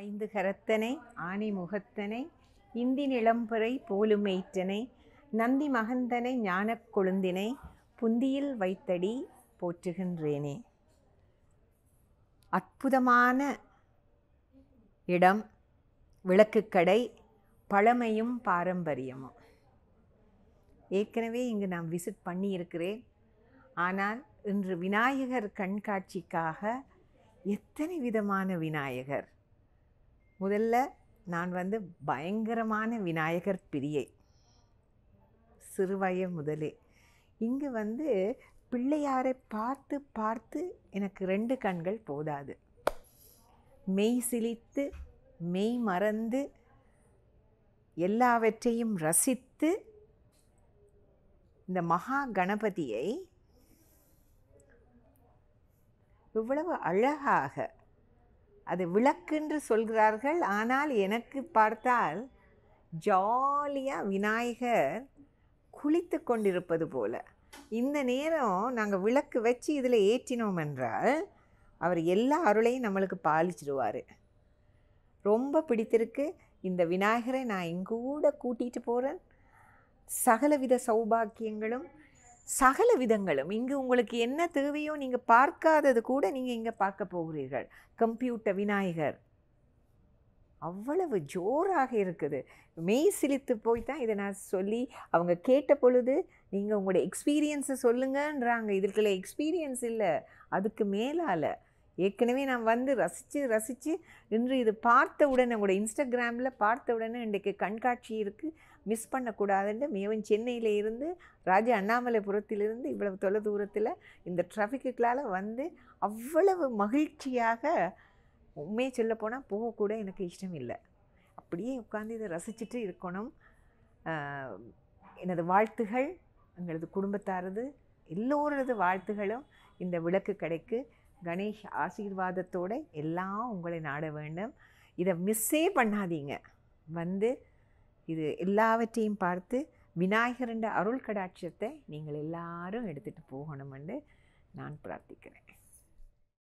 ஐந்து கரத்தனை ஆனை முகத்தனை இந்தி நிளம்பறை போலுமெய்ற்றனை நந்தி மகந்தனை ஞானக் கொழுந்தினை புந்தியில் வைத்தடி போற்றுகின்றேனே அற்புதமான இடம் விளக்குக்கடை பழமையும் பாரம்பரியமும் ஏற்கனவே இங்கு நான் விசிட் பண்ணியிருக்கிறேன் ஆனால் இன்று விநாயகர் கண்காட்சிக்காக எத்தனை விதமான விநாயகர் முதல்ல நான் வந்து பயங்கரமான விநாயகர் பிரியை சிறுவய முதலே இங்கு வந்து பிள்ளையாரை பார்த்து பார்த்து எனக்கு ரெண்டு கண்கள் போதாது மெய் சிலித்து மெய் மறந்து எல்லாவற்றையும் ரசித்து இந்த மகா கணபதியை இவ்வளவு அழகாக அது விளக்கென்று சொல்கிறார்கள் ஆனால் எனக்கு பார்த்தால் ஜாலியாக விநாயகர் குளித்து கொண்டிருப்பது போல இந்த நேரம் நாங்கள் விளக்கு வச்சு இதில் ஏற்றினோம் என்றால் அவர் எல்லா அருளையும் நம்மளுக்கு பாலிச்சிடுவார் ரொம்ப பிடித்திருக்கு இந்த விநாயகரை நான் எங்கூட கூட்டிகிட்டு போகிறேன் சகலவித சௌபாக்கியங்களும் சகல விதங்களும் இங்கு உங்களுக்கு என்ன தேவையோ நீங்கள் பார்க்காதது கூட நீங்கள் இங்கே பார்க்க போகிறீர்கள் கம்ப்யூட்டர் விநாயகர் அவ்வளவு ஜோராக இருக்குது மெய் சிலித்து போய் தான் இதை நான் சொல்லி அவங்க கேட்ட பொழுது நீங்கள் உங்களோட எக்ஸ்பீரியன்ஸை சொல்லுங்கன்றாங்க இதுக்குள்ள எக்ஸ்பீரியன்ஸ் இல்லை அதுக்கு மேலால் ஏற்கனவே நான் வந்து ரசித்து ரசித்து இன்று இது பார்த்த உடனே உங்களோட இன்ஸ்டாகிராமில் பார்த்த உடனே இன்றைக்கு கண்காட்சி இருக்குது மிஸ் பண்ணக்கூடாதுன்னு மேவன் சென்னையில் இருந்து ராஜா அண்ணாமலைபுரத்திலிருந்து இவ்வளவு தொலை தூரத்தில் இந்த டிராஃபிக்குகளால் வந்து அவ்வளவு மகிழ்ச்சியாக உண்மையை சொல்லப்போனால் போகக்கூட எனக்கு இஷ்டம் இல்லை அப்படியே உட்காந்து இதை ரசிச்சுட்டு இருக்கணும் ஆஹ், எனது வாழ்த்துகள் எங்களது குடும்பத்தாரது எல்லோரது வாழ்த்துகளும் இந்த விளக்கு கடைக்கு கணேஷ் ஆசீர்வாதத்தோடு எல்லாம் உங்களை நாட வேண்டும் இதை மிஸ்ஸே பண்ணாதீங்க வந்து இது எல்லாவற்றையும் பார்த்து விநாயகரண்ட அருள் கடாட்சத்தை நீங்கள் எல்லாரும் எடுத்துகிட்டு போகணுமென்று நான் பிரார்த்திக்கிறேன்